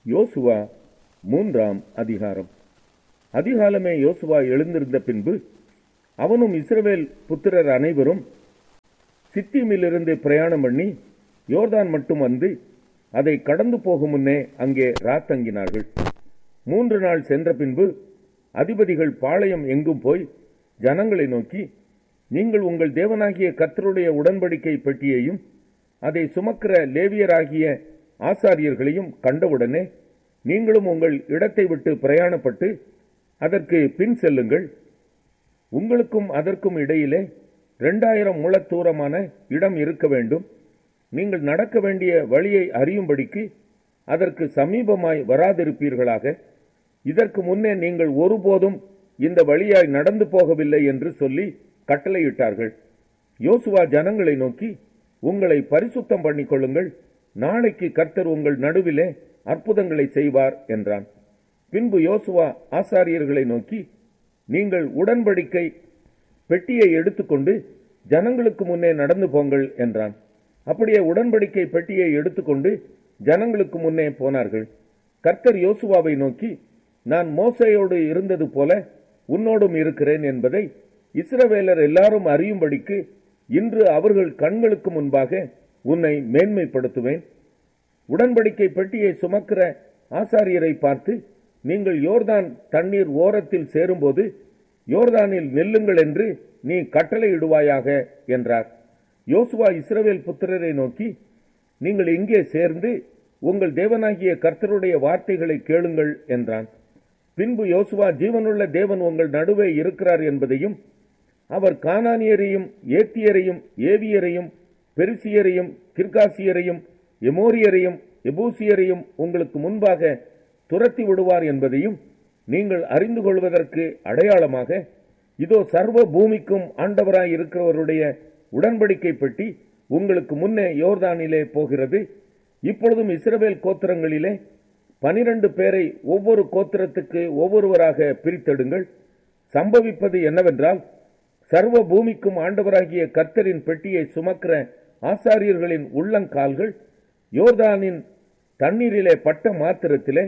யோசுவா மூன்றாம் அதிகாரம் அதிகாலமே யோசுவா எழுந்திருந்த பின்பு அவனும் இஸ்ரவேல் புத்திரர் அனைவரும் சித்தீமிலிருந்து பிரயாணம் பண்ணி யோர்தான் மட்டும் வந்து அதை கடந்து போகும் முன்னே அங்கே ராத்தங்கினார்கள் மூன்று நாள் சென்ற பின்பு அதிபதிகள் பாளையம் எங்கும் போய் ஜனங்களை நோக்கி நீங்கள் உங்கள் தேவனாகிய கர்த்தருடைய உடன்படிக்கை பெட்டியையும் அதை சுமக்கிற லேவியராகிய ஆசாரியர்களையும் கண்டவுடனே நீங்களும் உங்கள் இடத்தை விட்டு பிரயாணப்பட்டு அதற்கு பின் செல்லுங்கள் உங்களுக்கும் அதற்கும் இடையிலே இரண்டாயிரம் முழ தூரமான இடம் இருக்க வேண்டும் நீங்கள் நடக்க வேண்டிய வழியை அறியும்படிக்கு அதற்கு சமீபமாய் வராதிருப்பீர்களாக இதற்கு முன்னே நீங்கள் ஒருபோதும் இந்த வழியாய் நடந்து போகவில்லை என்று சொல்லி கட்டளையிட்டார்கள் யோசுவா ஜனங்களை நோக்கி உங்களை பரிசுத்தம் பண்ணிக் கொள்ளுங்கள் நாளைக்கு கர்த்தர் உங்கள் நடுவிலே அற்புதங்களை செய்வார் என்றான் பின்பு யோசுவா ஆசாரியர்களை நோக்கி நீங்கள் உடன்படிக்கை பெட்டியை எடுத்துக்கொண்டு ஜனங்களுக்கு முன்னே நடந்து போங்கள் என்றான் அப்படியே உடன்படிக்கை பெட்டியை எடுத்துக்கொண்டு ஜனங்களுக்கு முன்னே போனார்கள் கர்த்தர் யோசுவாவை நோக்கி நான் மோசையோடு இருந்தது போல உன்னோடும் இருக்கிறேன் என்பதை இஸ்ரவேலர் எல்லாரும் அறியும்படிக்கு இன்று அவர்கள் கண்களுக்கு முன்பாக உன்னை மேன்மைப்படுத்துவேன் உடன்படிக்கை பெட்டியை சுமக்கிற ஆசாரியரை பார்த்து நீங்கள் யோர்தான் தண்ணீர் ஓரத்தில் சேரும்போது யோர்தானில் நெல்லுங்கள் என்று நீ கட்டளையிடுவாயாக என்றார் யோசுவா இஸ்ரவேல் புத்திரரை நோக்கி நீங்கள் இங்கே சேர்ந்து உங்கள் தேவனாகிய கர்த்தருடைய வார்த்தைகளை கேளுங்கள் என்றான் பின்பு யோசுவா ஜீவனுள்ள தேவன் உங்கள் நடுவே இருக்கிறார் என்பதையும் அவர் கானானியரையும் ஏத்தியரையும் ஏவியரையும் பெருசியரையும் கிர்காசியரையும் எமோரியரையும் எபூசியரையும் உங்களுக்கு முன்பாக துரத்தி விடுவார் என்பதையும் நீங்கள் அறிந்து கொள்வதற்கு அடையாளமாக இதோ சர்வ பூமிக்கும் ஆண்டவராய் இருக்கிறவருடைய உடன்படிக்கை பெட்டி உங்களுக்கு முன்னே யோர்தானிலே போகிறது இப்பொழுதும் இஸ்ரவேல் கோத்திரங்களிலே பனிரண்டு பேரை ஒவ்வொரு கோத்திரத்துக்கு ஒவ்வொருவராக பிரித்தெடுங்கள் சம்பவிப்பது என்னவென்றால் சர்வ பூமிக்கும் ஆண்டவராகிய கர்த்தரின் பெட்டியை சுமக்கிற ஆசாரியர்களின் உள்ளங்கால்கள் யோர்தானின் தண்ணீரிலே பட்ட மாத்திரத்திலே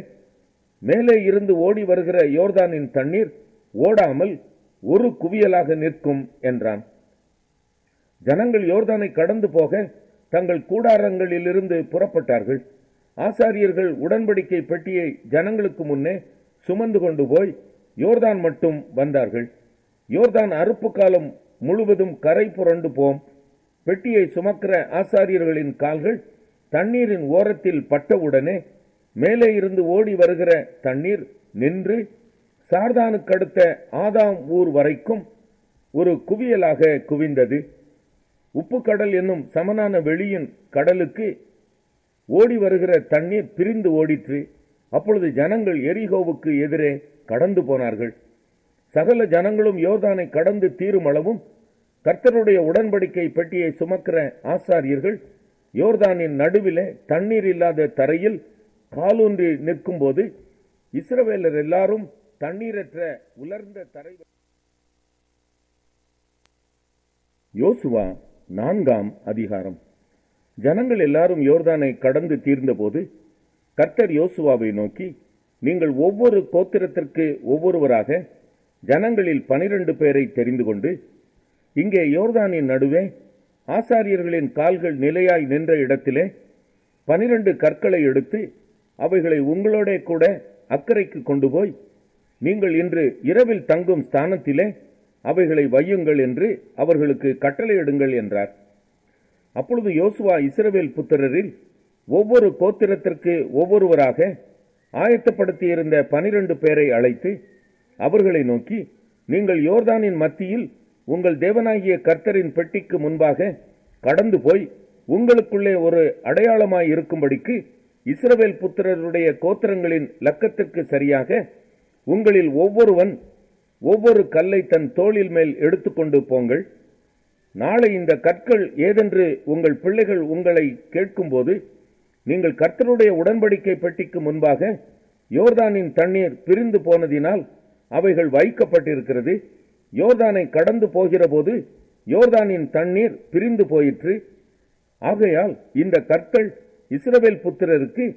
மேலே இருந்து ஓடி வருகிற யோர்தானின் தண்ணீர் ஓடாமல் ஒரு குவியலாக நிற்கும் என்றான் ஜனங்கள் யோர்தானை கடந்து போக தங்கள் கூடாரங்களிலிருந்து புறப்பட்டார்கள் ஆசாரியர்கள் உடன்படிக்கை பெட்டியை ஜனங்களுக்கு முன்னே சுமந்து கொண்டு போய் யோர்தான் மட்டும் வந்தார்கள் யோர்தான் அறுப்பு காலம் முழுவதும் கரை புரண்டு போம் பெட்டியை சுமக்கிற ஆசாரியர்களின் கால்கள் தண்ணீரின் ஓரத்தில் பட்டவுடனே மேலே இருந்து ஓடி வருகிற தண்ணீர் நின்று சார்தானுக்கடுத்த ஆதாம் ஊர் வரைக்கும் ஒரு குவியலாக குவிந்தது உப்பு கடல் என்னும் சமனான வெளியின் கடலுக்கு ஓடி வருகிற தண்ணீர் பிரிந்து ஓடிற்று அப்பொழுது ஜனங்கள் எரிகோவுக்கு எதிரே கடந்து போனார்கள் சகல ஜனங்களும் யோர்தானை கடந்து தீரும் அளவும் கர்த்தருடைய உடன்படிக்கை பெட்டியை சுமக்கிற ஆசாரியர்கள் யோர்தானின் நடுவிலே தண்ணீர் இல்லாத தரையில் காலூன்றி நிற்கும்போது இஸ்ரவேலர் எல்லாரும் தண்ணீரற்ற உலர்ந்த தரை யோசுவா நான்காம் அதிகாரம் ஜனங்கள் எல்லாரும் யோர்தானை கடந்து தீர்ந்தபோது கர்த்தர் யோசுவாவை நோக்கி நீங்கள் ஒவ்வொரு கோத்திரத்திற்கு ஒவ்வொருவராக ஜனங்களில் பனிரெண்டு பேரை தெரிந்து கொண்டு இங்கே யோர்தானின் நடுவே ஆசாரியர்களின் கால்கள் நிலையாய் நின்ற இடத்திலே பனிரெண்டு கற்களை எடுத்து அவைகளை உங்களோட கூட அக்கறைக்கு கொண்டு போய் நீங்கள் இன்று இரவில் தங்கும் ஸ்தானத்திலே அவைகளை வையுங்கள் என்று அவர்களுக்கு கட்டளையிடுங்கள் என்றார் அப்பொழுது யோசுவா இஸ்ரவேல் புத்திரரில் ஒவ்வொரு கோத்திரத்திற்கு ஒவ்வொருவராக ஆயத்தப்படுத்தியிருந்த பனிரெண்டு பேரை அழைத்து அவர்களை நோக்கி நீங்கள் யோர்தானின் மத்தியில் உங்கள் தேவனாகிய கர்த்தரின் பெட்டிக்கு முன்பாக கடந்து போய் உங்களுக்குள்ளே ஒரு அடையாளமாய் இருக்கும்படிக்கு இஸ்ரவேல் புத்திரருடைய கோத்திரங்களின் லக்கத்திற்கு சரியாக உங்களில் ஒவ்வொருவன் ஒவ்வொரு கல்லை தன் தோளில் மேல் எடுத்துக்கொண்டு போங்கள் நாளை இந்த கற்கள் ஏதென்று உங்கள் பிள்ளைகள் உங்களை கேட்கும்போது நீங்கள் கர்த்தருடைய உடன்படிக்கை பெட்டிக்கு முன்பாக யோர்தானின் தண்ணீர் பிரிந்து போனதினால் அவைகள் வைக்கப்பட்டிருக்கிறது யோர்தானை கடந்து போகிற போது யோர்தானின் தண்ணீர் பிரிந்து போயிற்று ஆகையால் இந்த கற்கள் இஸ்ரவேல் புத்திரருக்கு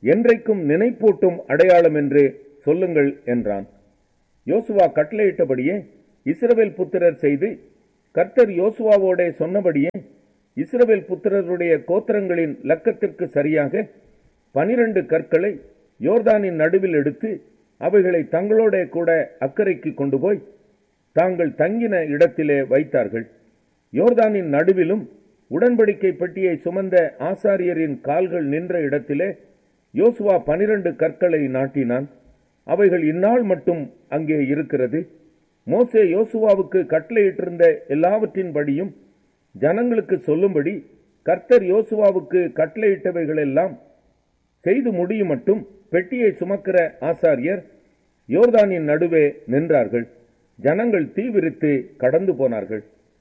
என்றைக்கும் நினைப்பூட்டும் அடையாளம் என்று சொல்லுங்கள் என்றான் யோசுவா கட்டளையிட்டபடியே இஸ்ரவேல் புத்திரர் செய்து கர்த்தர் யோசுவாவோடே சொன்னபடியே இஸ்ரவேல் புத்திரருடைய கோத்திரங்களின் லக்கத்திற்கு சரியாக பனிரண்டு கற்களை யோர்தானின் நடுவில் எடுத்து அவைகளை தங்களோட கூட அக்கறைக்கு கொண்டு போய் தாங்கள் தங்கின இடத்திலே வைத்தார்கள் யோர்தானின் நடுவிலும் உடன்படிக்கை பெட்டியை சுமந்த ஆசாரியரின் கால்கள் நின்ற இடத்திலே யோசுவா பனிரண்டு கற்களை நாட்டினான் அவைகள் இந்நாள் மட்டும் அங்கே இருக்கிறது மோசே யோசுவாவுக்கு கட்டளையிட்டிருந்த எல்லாவற்றின்படியும் ஜனங்களுக்கு சொல்லும்படி கர்த்தர் யோசுவாவுக்கு கட்டளையிட்டவைகளெல்லாம் செய்து முடியும் மட்டும் பெட்டியை சுமக்கிற ஆசாரியர் யோர்தானின் நடுவே நின்றார்கள் ஜனங்கள் தீவிரித்து கடந்து போனார்கள்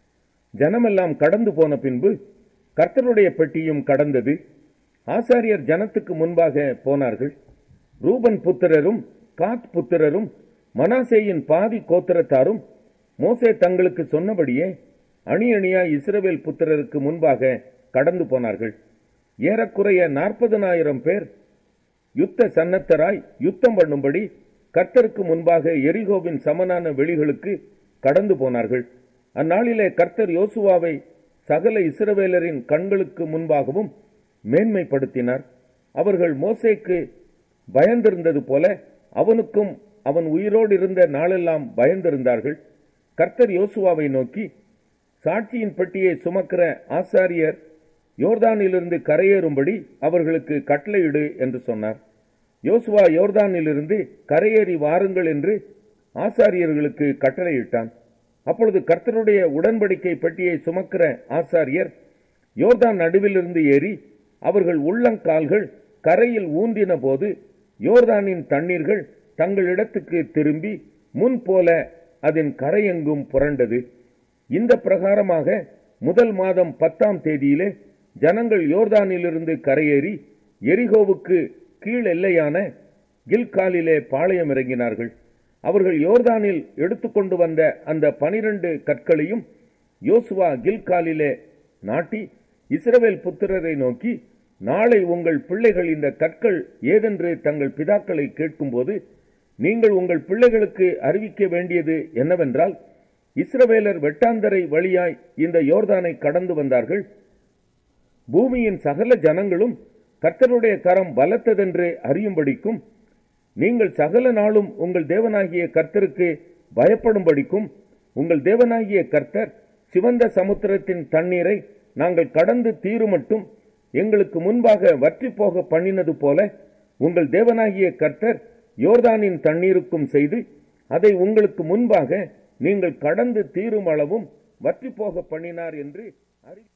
ஜனமெல்லாம் கடந்து போன பின்பு கர்த்தருடைய பெட்டியும் கடந்தது ஆசாரியர் ஜனத்துக்கு முன்பாக போனார்கள் ரூபன் புத்திரரும் காத் புத்திரரும் மனாசேயின் பாதி கோத்திரத்தாரும் மோசே தங்களுக்கு சொன்னபடியே அணி அணியாய் இஸ்ரவேல் புத்திரருக்கு முன்பாக கடந்து போனார்கள் ஏறக்குறைய நாற்பதனாயிரம் பேர் யுத்த சன்னத்தராய் யுத்தம் பண்ணும்படி கர்த்தருக்கு முன்பாக எரிகோவின் சமனான வெளிகளுக்கு கடந்து போனார்கள் அந்நாளிலே கர்த்தர் யோசுவாவை சகல இஸ்ரவேலரின் கண்களுக்கு முன்பாகவும் மேன்மைப்படுத்தினார் அவர்கள் மோசேக்கு பயந்திருந்தது போல அவனுக்கும் அவன் உயிரோடு இருந்த நாளெல்லாம் பயந்திருந்தார்கள் கர்த்தர் யோசுவாவை நோக்கி சாட்சியின் பெட்டியை சுமக்கிற ஆசாரியர் யோர்தானிலிருந்து கரையேறும்படி அவர்களுக்கு கட்டளையிடு என்று சொன்னார் யோசுவா யோர்தானிலிருந்து கரையேறி வாருங்கள் என்று ஆசாரியர்களுக்கு கட்டளையிட்டான் அப்பொழுது கர்த்தருடைய உடன்படிக்கை பெட்டியை சுமக்கிற ஆசாரியர் யோர்தான் நடுவிலிருந்து ஏறி அவர்கள் உள்ளங்கால்கள் கரையில் ஊன்றின போது யோர்தானின் தண்ணீர்கள் தங்களிடத்துக்கு திரும்பி முன் போல அதன் கரையெங்கும் புரண்டது இந்த பிரகாரமாக முதல் மாதம் பத்தாம் தேதியிலே ஜனங்கள் யோர்தானிலிருந்து கரையேறி எரிகோவுக்கு கீழ் எல்லையான கில்காலிலே பாளையம் இறங்கினார்கள் அவர்கள் யோர்தானில் எடுத்துக்கொண்டு வந்த அந்த பனிரண்டு கற்களையும் யோசுவா கில்காலிலே நாட்டி இஸ்ரவேல் புத்திரரை நோக்கி நாளை உங்கள் பிள்ளைகள் இந்த கற்கள் ஏதென்று தங்கள் பிதாக்களை கேட்கும்போது நீங்கள் உங்கள் பிள்ளைகளுக்கு அறிவிக்க வேண்டியது என்னவென்றால் இஸ்ரவேலர் வெட்டாந்தரை வழியாய் இந்த யோர்தானை கடந்து வந்தார்கள் பூமியின் சகல ஜனங்களும் கர்த்தருடைய கரம் பலத்ததென்று அறியும்படிக்கும் நீங்கள் சகல நாளும் உங்கள் தேவனாகிய கர்த்தருக்கு பயப்படும்படிக்கும் உங்கள் தேவனாகிய கர்த்தர் சிவந்த சமுத்திரத்தின் தண்ணீரை நாங்கள் கடந்து தீருமட்டும் எங்களுக்கு முன்பாக வற்றி போக பண்ணினது போல உங்கள் தேவனாகிய கர்த்தர் யோர்தானின் தண்ணீருக்கும் செய்து அதை உங்களுக்கு முன்பாக நீங்கள் கடந்து தீரும் அளவும் வற்றி போக பண்ணினார் என்று அறி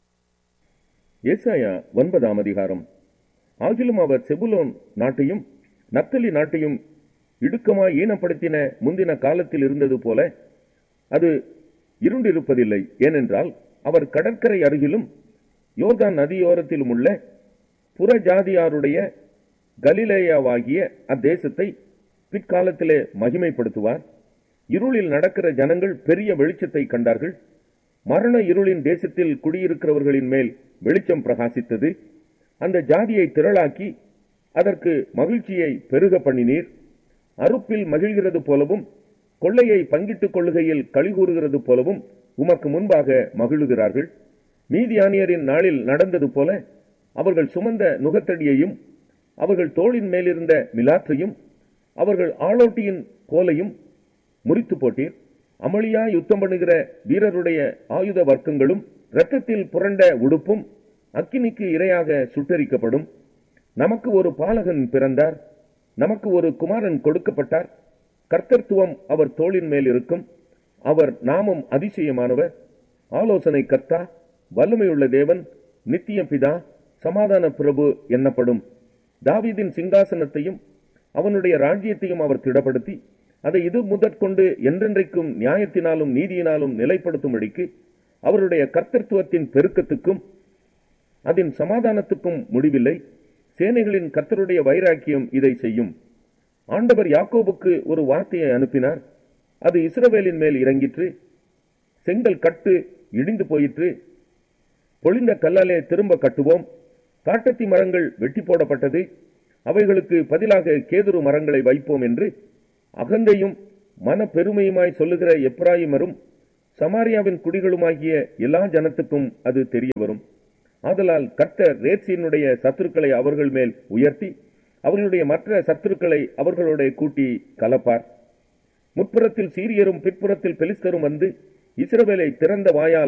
ஏசாயா ஒன்பதாம் அதிகாரம் ஆகிலும் அவர் செபுலோன் நாட்டையும் நத்தலி நாட்டையும் இடுக்கமாய் ஈனப்படுத்தின முந்தின காலத்தில் இருந்தது போல அது இருண்டிருப்பதில்லை ஏனென்றால் அவர் கடற்கரை அருகிலும் யோர்தான் நதியோரத்திலும் உள்ள புறஜாதியாருடைய கலிலேயாவாகிய அத்தேசத்தை பிற்காலத்திலே மகிமைப்படுத்துவார் இருளில் நடக்கிற ஜனங்கள் பெரிய வெளிச்சத்தை கண்டார்கள் மரண இருளின் தேசத்தில் குடியிருக்கிறவர்களின் மேல் வெளிச்சம் பிரகாசித்தது அந்த ஜாதியை திரளாக்கி அதற்கு மகிழ்ச்சியை பெருக பண்ணினீர் அறுப்பில் மகிழ்கிறது போலவும் கொள்ளையை பங்கிட்டுக் கொள்ளுகையில் கழிகூறுகிறது போலவும் உமக்கு முன்பாக மகிழுகிறார்கள் மீதியானியரின் நாளில் நடந்தது போல அவர்கள் சுமந்த நுகத்தடியையும் அவர்கள் தோளின் மேலிருந்த மிலாற்றையும் அவர்கள் ஆளோட்டியின் கோலையும் முறித்து போட்டீர் அமளியா யுத்தம் பண்ணுகிற வீரருடைய ஆயுத வர்க்கங்களும் இரத்தத்தில் புரண்ட உடுப்பும் அக்கினிக்கு இரையாக சுட்டரிக்கப்படும் நமக்கு ஒரு பாலகன் பிறந்தார் நமக்கு ஒரு குமாரன் கொடுக்கப்பட்டார் கர்த்தத்துவம் அவர் தோளின் மேல் இருக்கும் அவர் நாமம் அதிசயமானவர் ஆலோசனை கர்த்தா வல்லமையுள்ள தேவன் நித்திய பிதா சமாதான பிரபு என்னப்படும் தாவீதின் சிங்காசனத்தையும் அவனுடைய ராஜ்யத்தையும் அவர் திடப்படுத்தி அதை இது முதற்கொண்டு என்றென்றைக்கும் நியாயத்தினாலும் நீதியினாலும் நிலைப்படுத்தும்படிக்கு அவருடைய கர்த்தத்துவத்தின் பெருக்கத்துக்கும் அதன் சமாதானத்துக்கும் முடிவில்லை சேனைகளின் கர்த்தருடைய வைராக்கியம் இதை செய்யும் ஆண்டவர் யாக்கோபுக்கு ஒரு வார்த்தையை அனுப்பினார் அது இஸ்ரவேலின் மேல் இறங்கிற்று செங்கல் கட்டு இடிந்து போயிற்று பொழிந்த கல்லாலே திரும்ப கட்டுவோம் காட்டத்தி மரங்கள் வெட்டி போடப்பட்டது அவைகளுக்கு பதிலாக கேதுரு மரங்களை வைப்போம் என்று அகந்தையும் மன பெருமையுமாய் சொல்லுகிற எப்ராயிமரும் சமாரியாவின் குடிகளுமாகிய எல்லா ஜனத்துக்கும் அது தெரிய வரும் ஆதலால் கர்த்தர் ரேட்சியினுடைய சத்துருக்களை அவர்கள் மேல் உயர்த்தி அவர்களுடைய மற்ற சத்துருக்களை அவர்களோட கூட்டி கலப்பார் முற்புறத்தில் சீரியரும் பிற்புறத்தில் பெலிஸ்தரும் வந்து இஸ்ரவேலை திறந்த வாயால்